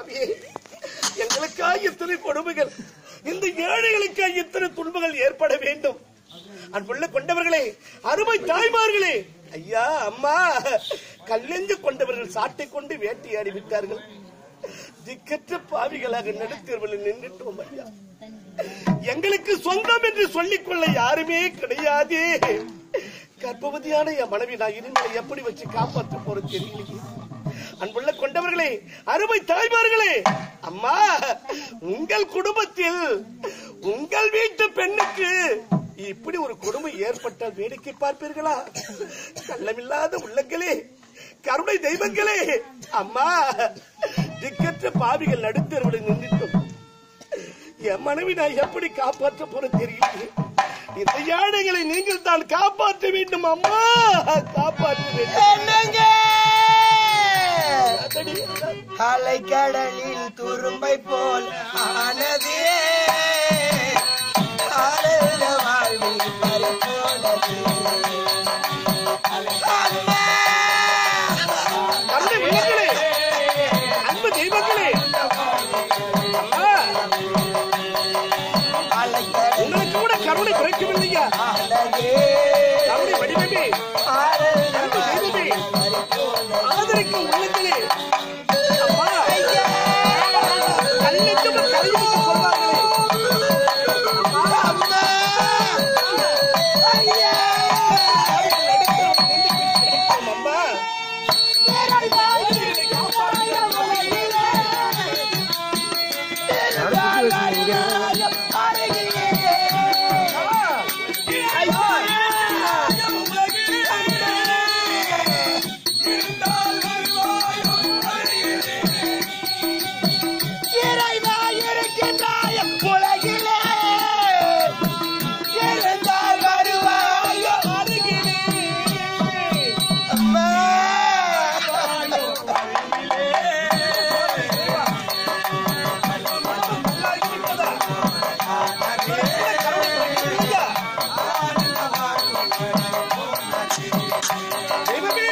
சுவாமியே எங்களுக்காக இத்தனை கொடுமைகள் இந்த ஏழைகளுக்காக இத்தனை துன்பங்கள் ஏற்பட வேண்டும் அன்புள்ள கொண்டவர்களே அருமை தாய்மார்களே ஐயா அம்மா கல்லெஞ்சு கொண்டவர்கள் சாட்டை கொண்டு வேட்டையாடி விட்டார்கள் திக்கற்ற பாவிகளாக நடுத்தேர்வில் நின்றுட்டோம் ஐயா எங்களுக்கு சொந்தம் என்று சொல்லிக்கொள்ள யாருமே கிடையாதே கர்ப்பவதியான என் மனைவி நான் இருங்களை எப்படி வச்சு காப்பாற்ற போறது தெரியலையே அன்புள்ள கொண்டவர்களே அருமை தாய்மார்களே அம்மா உங்கள் குடும்பத்தில் உங்கள் வீட்டு பெண்ணுக்கு இப்படி ஒரு கொடுமை ஏற்பட்டால் வேடிக்கை பார்ப்பீர்களா கள்ளமில்லாத உள்ளங்களே கருணை தெய்வங்களே அம்மா திக்கற்ற பாவிகள் நடுத்தருவில் நின்றுட்டோம் என் மனைவி நான் எப்படி காப்பாற்ற போற தெரியல இந்த யானைகளை நீங்கள் தான் காப்பாற்ற வேண்டும் அம்மா காப்பாற்ற வேண்டும் என்னங்க அதடி, அலைக்கடலில் துரும்பை போல் ஆனதே ஆனந்த வாழ்வில் பறிபோனது. அம்மா! அன்பு உள்ளங்களே அன்பு தெய்வங்களே அம்மா அலைக்கடலில் உங்களுக்கு கூட கருணை குறைக்கவில்லையா ஆனதே கருணை வடிவமே ஆனந்த அன்பு தெய்வமே வாழ்வில் பறிபோனது. ஆதரிக்கும் உள்ளங்களே அம்மா ஐயா! கல்லெஞ்சும் கல்விக்கு சொல்வார்களே அம்மா! ஐயா! அம்மா தெய்வமே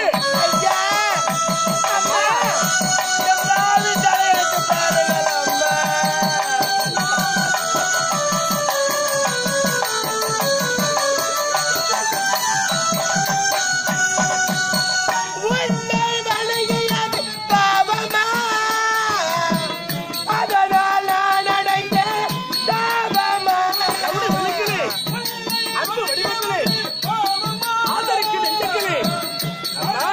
கருணை உள்ளங்களே அன்பு வடிவங்களே ஆதரிக்கும் நெஞ்சங்களே அம்மா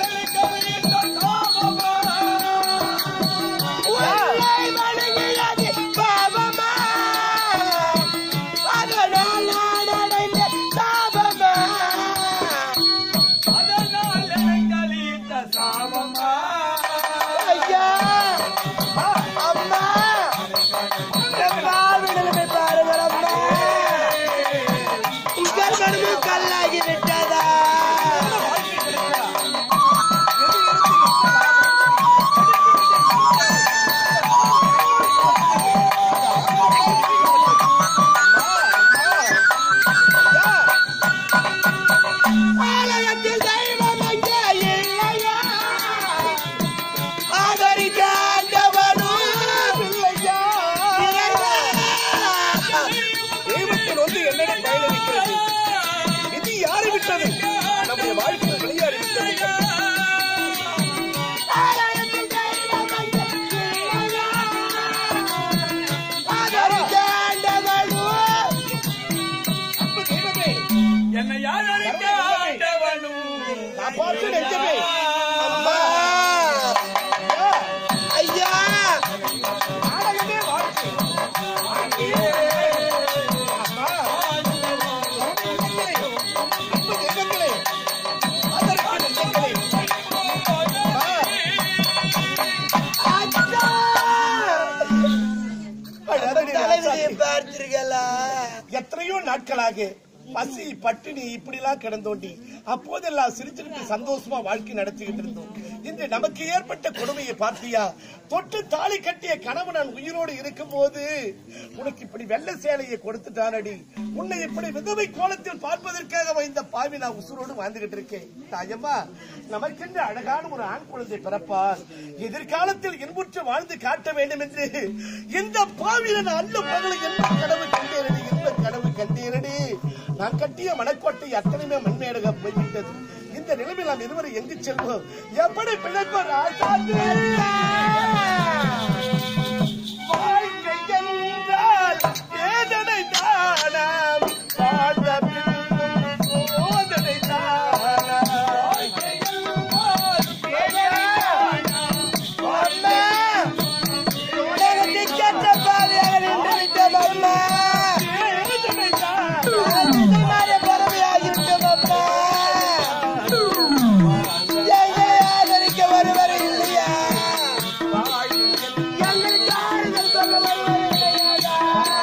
கல்லாகி விட்டதா ஆலயத்தில் தெய்வம் அங்கே இல்லையா ஆதரிக்க ஆண்டவனும் இல்லையா தெய்வத்தின் வந்து என்னிடம் பயணிக்கிறது இது யாரை விட்டது நம்முடைய வாழ்க்கையில் விளையாடி விட்டது ஆலயத்தில் தெய்வம் அங்கே இல்லையா ஆதரிக்க ஆண்டவனும் அன்பு தெய்வமே என்னை யார் அழைக்க ஆண்டவனும் காப்பாற்று நெஞ்சமே அம்மா ஐயா நாடகமே வாழ்க்கை அம்மா தெய்வங்களே, அன்பு தெய்வங்களே ஆதரிக்கும் நெஞ்சங்களே அம்மா, அச்சா அழகடி தலைவிதியை ராசாத்தி. பார்த்தீர்களா எத்தனையோ நாட்களாக பசி பட்டினி இப்படிலாம் கிடந்தோண்டி அப்போதெல்லாம் சிரிச்சுக்கிட்டு சந்தோஷமா வாழ்க்கை நடத்திக்கிட்டு இருந்தோம் இன்று நமக்கு ஏற்பட்ட கொடுமையை பார்த்தியா தொட்டு தாலி கட்டிய கணவன் நான் உயிரோடு இருக்கும் போது உனக்கு இப்படி வெள்ள சேலையை கொடுத்துட்டானடி உன்னை இப்படி விதவை கோலத்தில் பார்ப்பதற்காக இந்த பாவி நான் உசுரோடு வாழ்ந்துகிட்டு இருக்கேன் தாயம்மா நமக்கென்று அழகான ஒரு ஆண் குழந்தை பிறப்பார் எதிர்காலத்தில் இன்புற்று வாழ்ந்து காட்ட வேண்டும் என்று இந்த பாவில நான் அல்ல பகல என்ன கனவு கண்டேரடி என்ன கனவு கண்டேரடி நான் கட்டிய மனக்கோட்டை அத்தனையுமே மண்மேடக போய்விட்டது இந்த நிலைமையில் நாம் இருவரும் எங்கு செல்வோம் எப்படி பிழைப்போம் ராசாத்தி? வாழ்க்கை என்றால் வேதனை தானாம் வாழ்ந்த பின்னும் சோதனை தானாம் வாழ்க்கை என்றால் வேதனை அம்மா உலகத்துக்கேற்ற பாவியாக நின்று விட்டோம் அம்மா வேதனை தானாம் அதிசயமான பறவையாகிவிட்டோம் அம்மா எங்களை ஆதரிக்க ஒருவர் இல்லையா எங்களுக்கு ஆறுதல் சொல்ல ஒருவர் இல்லையா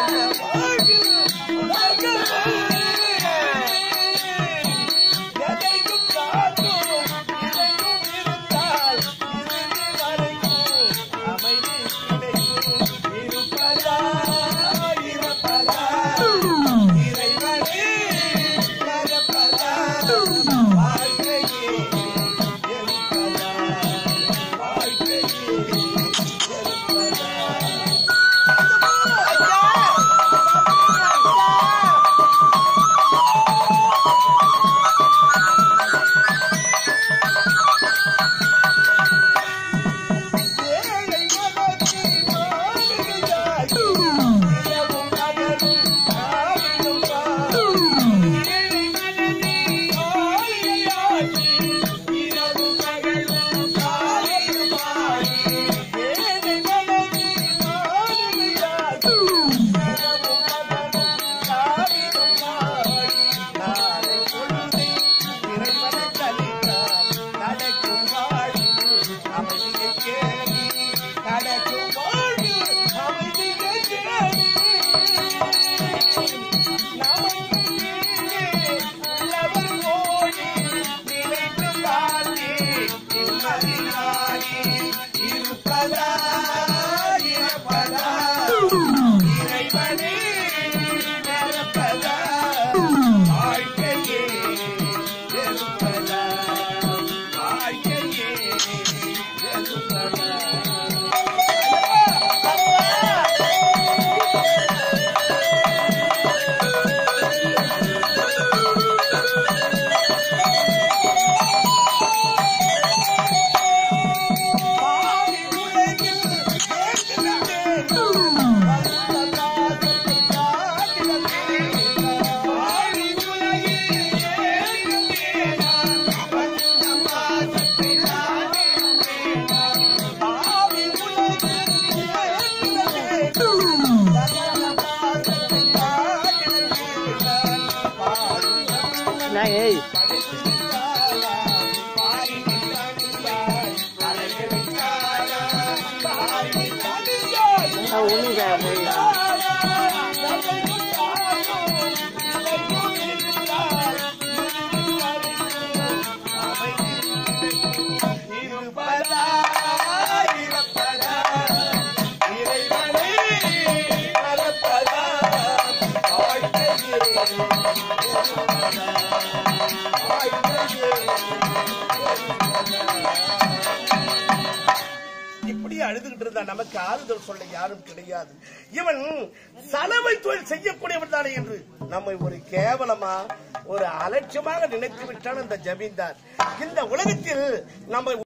இப்படியே அழுதுகிட்டு இருந்தா நமக்கு ஆறுதல் சொல்ல யாரும் கிடையாது இவன் சலவை தொழில் செய்யக்கூடியவன் தானே என்று நம்மை ஒரு கேவலமா ஒரு அலட்சியமாக நினைத்து விட்டான் அந்த ஜமீன்தார் இந்த உலகத்தில் நம்ம